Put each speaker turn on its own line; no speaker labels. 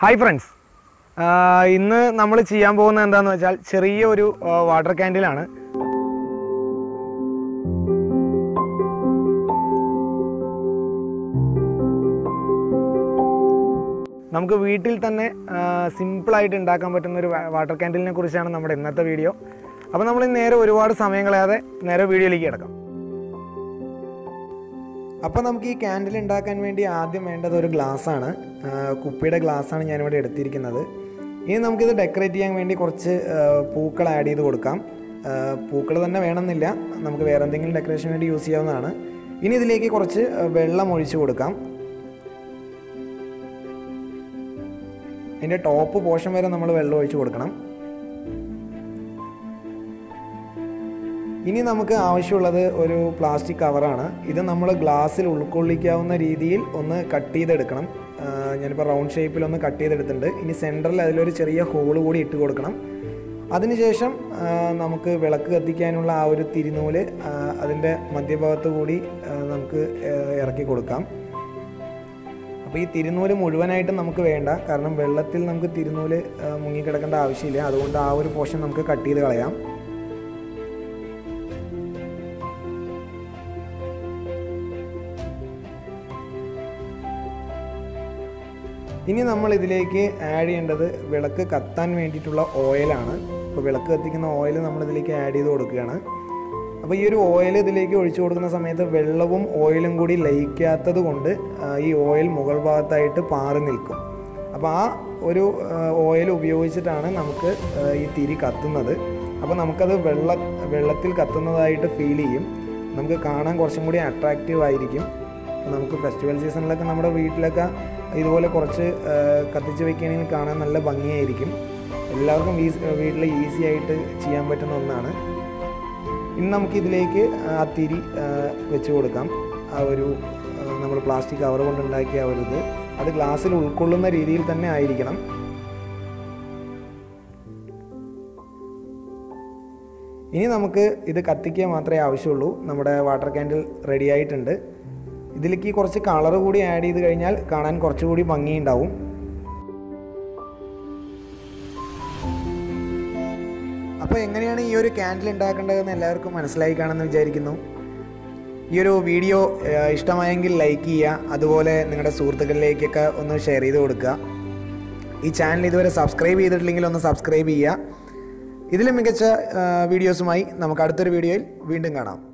hi friends ഇന്ന് നമ്മൾ ചെയ്യാൻ പോകുന്നത് എന്താണെന്ന് വെച്ചാൽ ചെറിയ ഒരു വാട്ടർ ക്യാൻഡിലാണ് നമുക്ക് വീട്ടിൽ തന്നെ സിമ്പിളായിട്ട് ഉണ്ടാക്കാൻ പറ്റുന്ന ഒരു വാട്ടർ ക്യാൻഡിലിനെ കുറിച്ചാണ് നമ്മുടെ ഇന്നത്തെ വീഡിയോ അപ്പോൾ നമ്മൾ ഇന്ന് നേരെ ഒരുപാട് സമയം കളയാതെ നേരെ വീഡിയോയിലേക്ക് കിടക്കാം അപ്പോൾ നമുക്ക് ഈ ക്യാൻഡിൽ ഉണ്ടാക്കാൻ വേണ്ടി ആദ്യം വേണ്ടത് ഒരു ഗ്ലാസ്സാണ് കുപ്പിയുടെ ഗ്ലാസ്സാണ് ഞാനിവിടെ എടുത്തിരിക്കുന്നത് ഇനി നമുക്കിത് ഡെക്കറേറ്റ് ചെയ്യാൻ വേണ്ടി കുറച്ച് ആ, പൂക്കൾ ആഡ് ചെയ്ത് കൊടുക്കാം പൂക്കൾ തന്നെ വേണമെന്നില്ല നമുക്ക് വേറെ എന്തെങ്കിലും ഡെക്കറേഷൻ വേണ്ടി യൂസ് ചെയ്യാവുന്നതാണ് ഇനി ഇതിലേക്ക് കുറച്ച് ആ, വെള്ളം ഒഴിച്ചു കൊടുക്കാം ഇതിൻ്റെ ടോപ്പ് പോർഷൻ വരെ നമ്മൾ വെള്ളം ഒഴിച്ചു കൊടുക്കണം ഇനി നമുക്ക് ആവശ്യമുള്ളത് ഒരു പ്ലാസ്റ്റിക് കവറാണ് ഇത് നമ്മൾ ഗ്ലാസ്സിൽ ഉൾക്കൊള്ളിക്കാവുന്ന രീതിയിൽ ഒന്ന് കട്ട് ചെയ്തെടുക്കണം ആ, ഞാനിപ്പോൾ റൗണ്ട് ഷേപ്പിൽ ഒന്ന് കട്ട് ചെയ്തെടുത്തിട്ടുണ്ട് ഇനി സെൻറ്ററിൽ അതിലൊരു ചെറിയ ഹോൾ കൂടി ഇട്ട് കൊടുക്കണം അതിനുശേഷം ആ, നമുക്ക് വിളക്ക് കത്തിക്കാനുള്ള ആ ഒരു തിരിനൂല് ആ, അതിൻ്റെ മധ്യഭാഗത്ത് കൂടി ആ, നമുക്ക് ആ, ഇറക്കി കൊടുക്കാം അപ്പോൾ ഈ തിരുനൂല് മുഴുവനായിട്ടും നമുക്ക് വേണ്ട കാരണം വെള്ളത്തിൽ നമുക്ക് തിരുനൂല് ആ, മുങ്ങിക്കിടക്കേണ്ട ആവശ്യമില്ല അതുകൊണ്ട് ആ ഒരു പോർഷൻ നമുക്ക് കട്ട് ചെയ്ത് കളയാം ഇനി നമ്മൾ ഇതിലേക്ക് ആഡ് ചെയ്യേണ്ടത് വിളക്ക് കത്താൻ വേണ്ടിയിട്ടുള്ള ഓയിലാണ് അപ്പോൾ വിളക്ക് കത്തിക്കുന്ന ഓയിൽ നമ്മൾ ഇതിലേക്ക് ആഡ് ചെയ്ത് കൊടുക്കുകയാണ് അപ്പോൾ ഈ ഒരു ഓയിൽ ഇതിലേക്ക് ഒഴിച്ചു കൊടുക്കുന്ന സമയത്ത് വെള്ളവും ഓയിലും കൂടി ലയിക്കാത്തത് കൊണ്ട് ആ, ഈ ഓയിൽ മുകൾ ഭാഗത്തായിട്ട് പാറി നിൽക്കും അപ്പോൾ ആ ഒരു ഓയിൽ ഉപയോഗിച്ചിട്ടാണ് നമുക്ക് ആ, ഈ തിരി കത്തുന്നത് അപ്പോൾ നമുക്കത് വെള്ള വെള്ളത്തിൽ കത്തുന്നതായിട്ട് ഫീൽ ചെയ്യും നമുക്ക് കാണാൻ കുറച്ചും കൂടി അട്രാക്റ്റീവ് ആയിരിക്കും നമുക്ക് ഫെസ്റ്റിവൽ സീസണിലൊക്കെ നമ്മുടെ വീട്ടിലൊക്കെ ഇതുപോലെ കുറച്ച് ആ, കത്തിച്ച് വെക്കുകയാണെങ്കിൽ കാണാൻ നല്ല ഭംഗിയായിരിക്കും എല്ലാവർക്കും വീട്ടിൽ ഈസി ആയിട്ട് ചെയ്യാൻ പറ്റുന്ന ഒന്നാണ് ഇനി നമുക്ക് ഇതിലേക്ക് ആ തിരി ആ, വെച്ച് കൊടുക്കാം ആ ഒരു നമ്മൾ പ്ലാസ്റ്റിക് കവർ കൊണ്ടുണ്ടാക്കിയ ആ ഒരു ഇത് അത് ഗ്ലാസ്സിൽ ഉൾക്കൊള്ളുന്ന രീതിയിൽ തന്നെ ആയിരിക്കണം ഇനി നമുക്ക് ഇത് കത്തിക്കുക മാത്രമേ ആവശ്യമുള്ളൂ നമ്മുടെ വാട്ടർ ക്യാൻഡിൽ റെഡി ആയിട്ടുണ്ട് ഇതിലേക്ക് കുറച്ച് കളർ കൂടി ആഡ് ചെയ്ത് കഴിഞ്ഞാൽ കാണാൻ കുറച്ചുകൂടി ഭംഗിയുണ്ടാവും അപ്പോൾ എങ്ങനെയാണ് ഈ ഒരു ക്യാൻഡിൽ ഉണ്ടാക്കേണ്ടതെന്ന് എല്ലാവർക്കും മനസ്സിലായി കാണുമെന്ന് വിചാരിക്കുന്നു ഈ ഒരു വീഡിയോ ഏഹ്, ഇഷ്ടമായെങ്കിൽ ലൈക്ക് ചെയ്യുക അതുപോലെ നിങ്ങളുടെ സുഹൃത്തുക്കളിലേക്കൊക്കെ ഒന്ന് ഷെയർ ചെയ്ത് കൊടുക്കുക ഈ ചാനൽ ഇതുവരെ സബ്സ്ക്രൈബ് ചെയ്തിട്ടില്ലെങ്കിൽ ഒന്ന് സബ്സ്ക്രൈബ് ചെയ്യുക ഇതിലും മികച്ച ഏഹ്, വീഡിയോസുമായി നമുക്ക് അടുത്തൊരു വീഡിയോയിൽ വീണ്ടും കാണാം